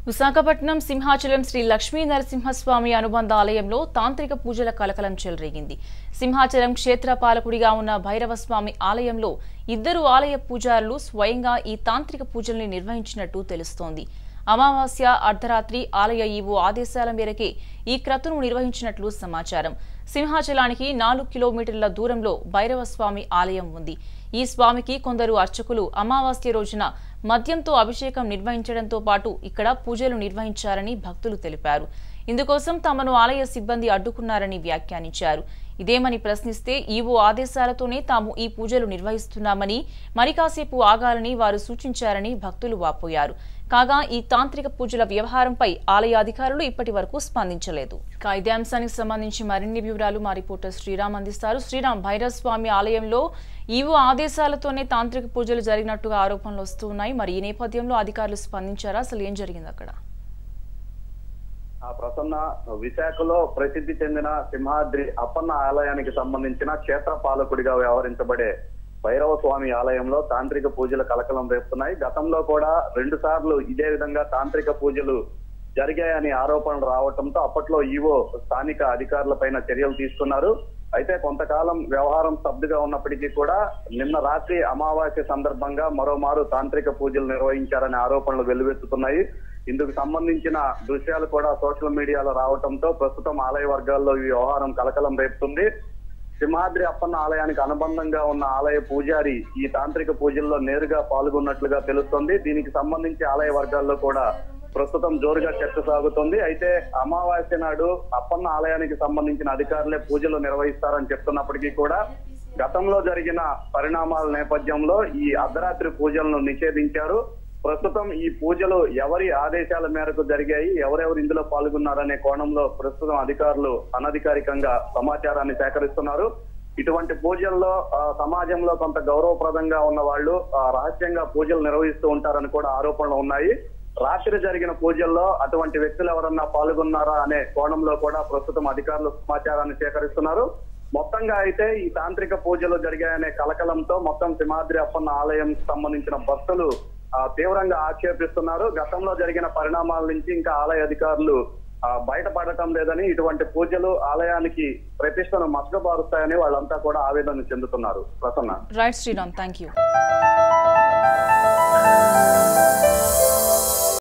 విశాఖపట్నం సింహాచలం శ్రీ లక్ష్మీ నరసింహస్వామి అనుబంధ ఆలయంలో తాంత్రిక పూజల కలకలం చెలరేగింది సింహాచలం క్షేత్ర పాలకుడిగా ఉన్న భైరవస్వామి ఆలయంలో ఇద్దరు ఆలయ పూజారులు స్వయంగా ఈ తాంత్రిక పూజల్ని నిర్వహించినట్టు తెలుస్తోంది అమావాస్య అర్ధరాత్రి ఆలయ ఈవో ఆదేశాల మేరకే ఈ క్రతును నిర్వహించినట్లు సమాచారం సింహాచలానికి నాలుగు కిలోమీటర్ల దూరంలో భైరవస్వామి ఆలయం ఉంది ఈ స్వామికి కొందరు అర్చకులు అమావాస్య రోజున మద్యంతో అభిషేకం నిర్వహించడంతో పాటు ఇక్కడ పూజలు నిర్వహించారని భక్తులు తెలిపారు ఇందుకోసం తమను ఆలయ సిబ్బంది అడ్డుకున్నారని వ్యాఖ్యానించారు ఇదేమని ప్రశ్నిస్తే ఈవో ఆదేశాలతోనే తాము ఈ పూజలు నిర్వహిస్తున్నామని మరి కాసేపు ఆగాలని వారు సూచించారని భక్తులు వాపోయారు కాగా ఈ తాంత్రిక పూజల వ్యవహారంపై ఆలయ అధికారులు ఇప్పటి వరకు స్పందించలేదు ఇక ఇదే అంశానికి సంబంధించి మరిన్ని వివరాలు మా రిపోర్టర్ శ్రీరామ్ అందిస్తారు శ్రీరామ్ భైరవస్వామి ఆలయంలో ఈవో ఆదేశాలతోనే తాంత్రిక పూజలు జరిగినట్టుగా ఆరోపణలు వస్తున్నాయి మరి ఈ నేపథ్యంలో అధికారులు స్పందించారా అసలు ఏం జరిగింది అక్కడ ఆ ప్రసన్న విశాఖలో ప్రసిద్ధి చెందిన సింహాద్రి అప్పన్న ఆలయానికి సంబంధించిన క్షేత్ర పాలకుడిగా వ్యవహరించబడే భైరవ స్వామి ఆలయంలో తాంత్రిక పూజలు కలకలం రేపుతున్నాయి గతంలో కూడా రెండు సార్లు ఇదే విధంగా తాంత్రిక పూజలు జరిగాయని ఆరోపణలు రావడంతో అప్పట్లో ఈవో స్థానిక అధికారులపైన చర్యలు తీసుకున్నారు అయితే కొంతకాలం వ్యవహారం స్తబ్దుగా ఉన్నప్పటికీ కూడా నిన్న రాత్రి అమావాస్య సందర్భంగా మరోమారు తాంత్రిక పూజలు నిర్వహించారనే ఆరోపణలు వెల్లువెత్తుతున్నాయి ఇందుకు సంబంధించిన దృశ్యాలు కూడా సోషల్ మీడియాలో రావడంతో ప్రస్తుతం ఆలయ వర్గాల్లో ఈ వ్యవహారం కలకలం రేపుతుంది సింహాద్రి అప్పన్న ఆలయానికి అనుబంధంగా ఉన్న ఆలయ పూజారి ఈ తాంత్రిక పూజల్లో నేరుగా పాల్గొన్నట్లుగా తెలుస్తోంది దీనికి సంబంధించి ఆలయ వర్గాల్లో కూడా ప్రస్తుతం జోరుగా చర్చ సాగుతోంది అయితే అమావాస్య నాడు అప్పన్న ఆలయానికి సంబంధించిన అధికారులే పూజలు నిర్వహిస్తారని చెప్తున్నప్పటికీ కూడా గతంలో జరిగిన పరిణామాల నేపథ్యంలో ఈ అర్ధరాత్రి పూజలను నిషేధించారు ప్రస్తుతం ఈ పూజలు ఎవరి ఆదేశాల మేరకు జరిగాయి ఎవరెవరు ఇందులో పాల్గొన్నారనే కోణంలో ప్రస్తుతం అధికారులు అనధికారికంగా సమాచారాన్ని సేకరిస్తున్నారు ఇటువంటి పూజల్లో ఆ, సమాజంలో కొంత గౌరవప్రదంగా ఉన్న వాళ్ళు ఆ, రహస్యంగా పూజలు నిర్వహిస్తూ ఉంటారని కూడా ఆరోపణలు ఉన్నాయి రాత్రి జరిగిన పూజల్లో అటువంటి వ్యక్తులు ఎవరన్నా పాల్గొన్నారా అనే కోణంలో కూడా ప్రస్తుతం అధికారులు సమాచారాన్ని సేకరిస్తున్నారు మొత్తంగా అయితే ఈ తాంత్రిక పూజలు జరిగాయనే కలకలంతో మొత్తం సింహాద్రి అప్పన్న ఆలయం సంబంధించిన భక్తులు ఆ, తీవ్రంగా ఆక్షేపిస్తున్నారు గతంలో జరిగిన పరిణామాల నుంచి ఇంకా ఆలయ అధికారులు ఆ, బయటపడటం లేదని ఇటువంటి పూజలు ఆలయానికి ప్రతిష్టను మసకబారుస్తాయని వాళ్ళంతా కూడా ఆవేదన చెందుతున్నారు Prasanna right Sriram thank you